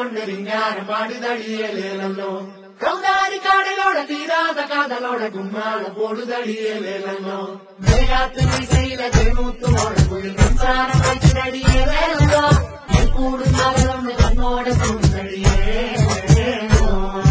കൊണ്ട് ഞാനപാടി തടിയേലേലല്ലോ കൗതാരി കാടലോടെ തീരാത കാതലോടെ കുമ്മാള പോടു തടിയേലേലല്ലോ മേയാത്ത് മീസയിലെ ചെറുമുത്തോടെ കുയിൽ സംസാരം വെച്ച് തടിയേലേലല്ലോ കൂടുന്നവരൊന്ന് കണ്ണോടെ തടിയേലോ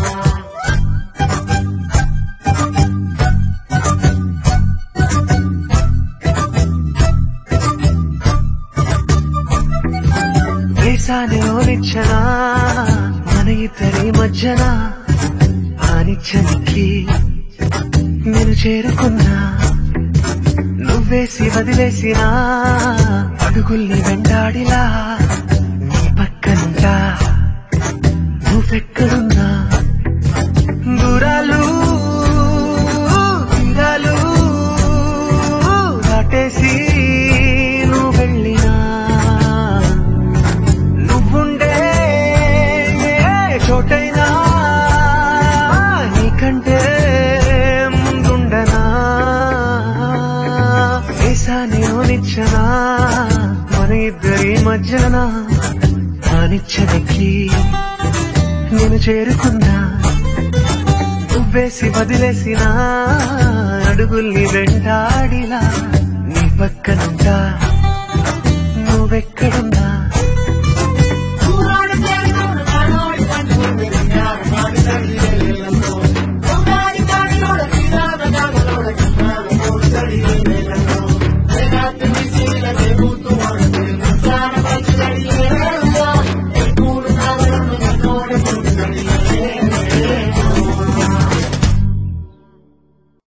దేశాన్ని ఓనిచ్చనా మన ఇద్దరి మధ్యన ఆనిచ్చనికి నేను చేరుకున్నా నువ్వేసి వదిలేసిన అడుగుల్ని వెంటాడిలా నీ పక్కనుంటా నువ్వెక్కడున్నా దూరాలు తీరాలు దాటేసి నువ్వు వెళ్ళినా నువ్వుండే ఏ చోటైనా నీకంటే ముందుండనా దేశాన్ని ఓనిచ్చనా మన ఇద్దరి మధ్యన ఆనిచ్చనికి నేను చేరుకున్నా నువ్వేసి వదిలేసిన అడుగుల్ని వెంటాడిలా నీ పక్కనుంటా నువ్వెక్కడున్నా